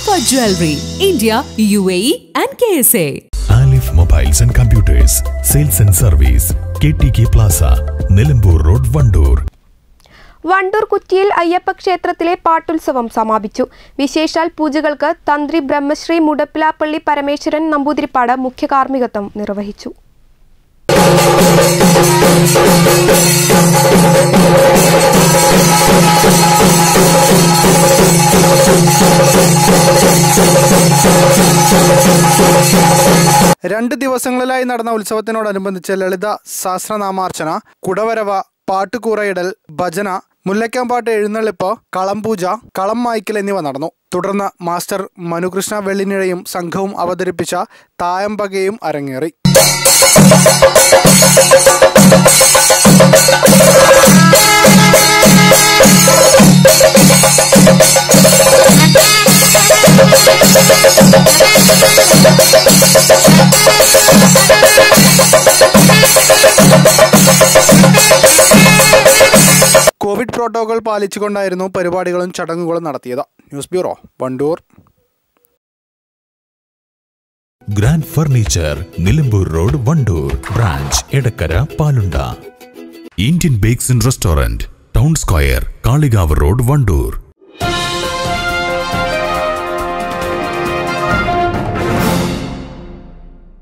Jewelry, India, UAE, and KSA. Alif mobiles and computers sales and service K T K plaza Nilambur road Wandoor Wandoor കുറ്റിയിൽ അയ്യപ്പ ക്ഷേത്രത്തിലെ പാട്ടുത്സവം സമാപിച്ചു വിശേഷാൽ പൂജകൾക്ക് തന്ത്രി ബ്രഹ്മശ്രീ മുടപ്പിലാപ്പള്ളി പരമേശ്വരൻ നമ്പൂതിരിപ്പാട് മുഖ്യ കാർമ്മികത്വം നിർവഹിച്ചു രണ്ട് ദിവസങ്ങളിലായി നടന്ന ഉത്സവത്തിനോടനുബന്ധിച്ച് ലളിത സഹസ്രനാമാർച്ചന കുടവരവ പാട്ടുകൂറയിടൽ ഭജന മുല്ലക്കാമ്പാട്ട് എഴുന്നള്ളിപ്പ് കളംപൂജ കളം മായ്ക്കൽ എന്നിവ നടന്നു തുടർന്ന് മാസ്റ്റർ മനുകൃഷ്ണ വെള്ളിനിഴയും സംഘവും അവതരിപ്പിച്ച തായമ്പകയും അരങ്ങേറി കോവിഡ് പ്രോട്ടോകോൾ പാലിച്ചുകൊണ്ടായിരുന്നു പരിപാടികളും ചടങ്ങുകളും നടത്തിയത് news bureau Wandoor grand furniture Nilambur road Wandoor branch Edakkara Palunda Indian bakes and restaurant town square Kalikavu road Wandoor